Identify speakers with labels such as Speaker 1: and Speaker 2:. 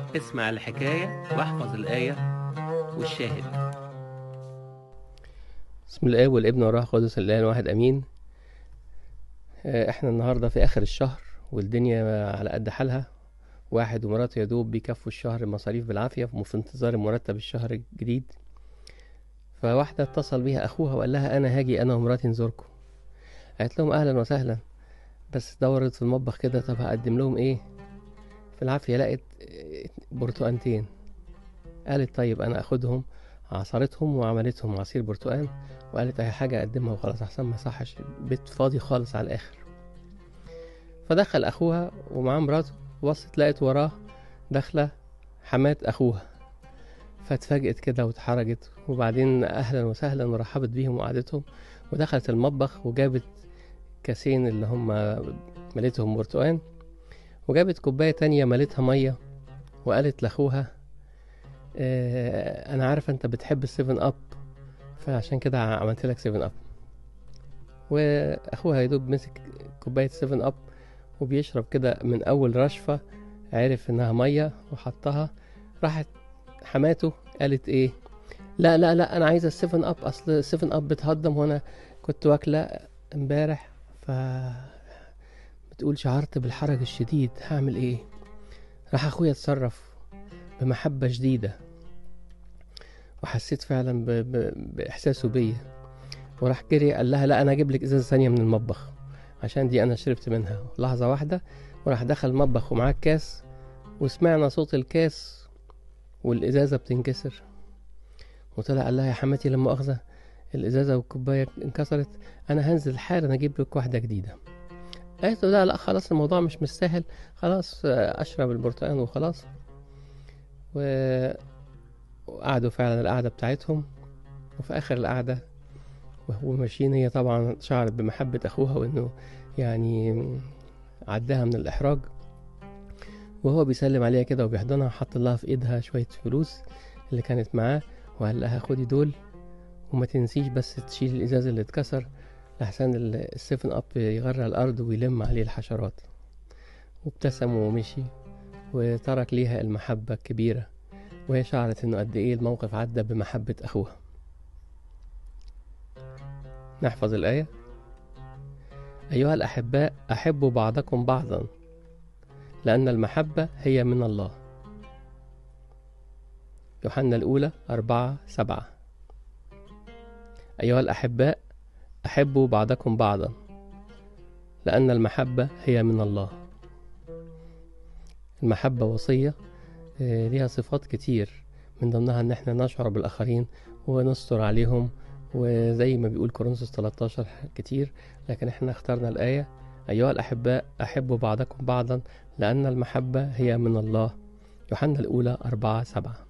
Speaker 1: اسمع الحكاية واحفظ الآية والشاهد
Speaker 2: بسم الله والابن والروح القدس الآن واحد أمين آه، احنا النهاردة في آخر الشهر والدنيا على قد حالها واحد ومراته يدوب بيكفوا الشهر المصاريف بالعافية في انتظار مرتب الشهر الجديد فواحدة اتصل بيها أخوها وقال لها أنا هاجي أنا ومراتي نزوركم قالت لهم أهلا وسهلا بس دورت في المطبخ كده طب هقدم لهم إيه في العافية لقت برتقانتين قالت طيب أنا أخدهم عصرتهم وعملتهم عصير برتقان وقالت أي حاجة أقدمها وخلاص أحسن ما يصحش البيت فاضي خالص على الآخر فدخل أخوها ومعاه مراته بصت لقت وراه داخلة حمات أخوها فاتفاجئت كده واتحرجت وبعدين أهلا وسهلا ورحبت بيهم وقعدتهم ودخلت المطبخ وجابت كاسين اللي هم مليتهم برتقان وجابت كوباية تانية مليتها مية وقالت لأخوها اه أنا عارفة أنت بتحب السيفن أب فعشان كده عملت لك سيفن أب وأخوها يدوب مسك كوباية سيفن أب وبيشرب كده من أول رشفة عرف إنها مية وحطها راحت حماته قالت إيه لا لا لا أنا عايزة السيفن أب أصل السيفن أب بتهضم وأنا كنت واكلة امبارح ف بتقول شعرت بالحرج الشديد هعمل ايه راح اخويا اتصرف بمحبة شديدة وحسيت فعلا ب... ب... باحساسه بيا وراح جري قال لها لا انا اجيب لك ازازة ثانية من المطبخ عشان دي انا شربت منها لحظة واحدة وراح دخل المطبخ ومعاه الكاس وسمعنا صوت الكاس والازازة بتنكسر وطلع قال لها يا حماتي لما اخذه الازازة والكوباية انكسرت انا هنزل حالا اجيب لك واحدة جديدة قالت له لا لا خلاص الموضوع مش مستاهل خلاص اشرب البرتقال وخلاص و... وقعدوا فعلا القعدة بتاعتهم وفي اخر القعدة وهو ماشيين هي طبعا شعرت بمحبة اخوها وانه يعني عداها من الاحراج وهو بيسلم عليها كده وبيحضنها حط لها في ايدها شوية فلوس اللي كانت معاه وقال لها خدي دول وما تنسيش بس تشيل الازاز اللي اتكسر لحسن السيفن اب يغرق الارض ويلم عليه الحشرات وابتسم ومشي وترك ليها المحبة الكبيرة وهي شعرت انه قد ايه الموقف عدى بمحبة اخوها نحفظ الآية أيها الأحباء أحبوا بعضكم بعضا لأن المحبة هي من الله يوحنا الأولى أربعة سبعة أيها الأحباء أحبوا بعضكم بعضا لأن المحبة هي من الله المحبة وصية ليها صفات كتير من ضمنها ان احنا نشعر بالآخرين ونستر عليهم وزي ما بيقول كورنثوس 13 كتير لكن احنا اخترنا الآية أيها الأحباء أحبوا بعضكم بعضا لأن المحبة هي من الله يوحنا الأولى أربعة سبعة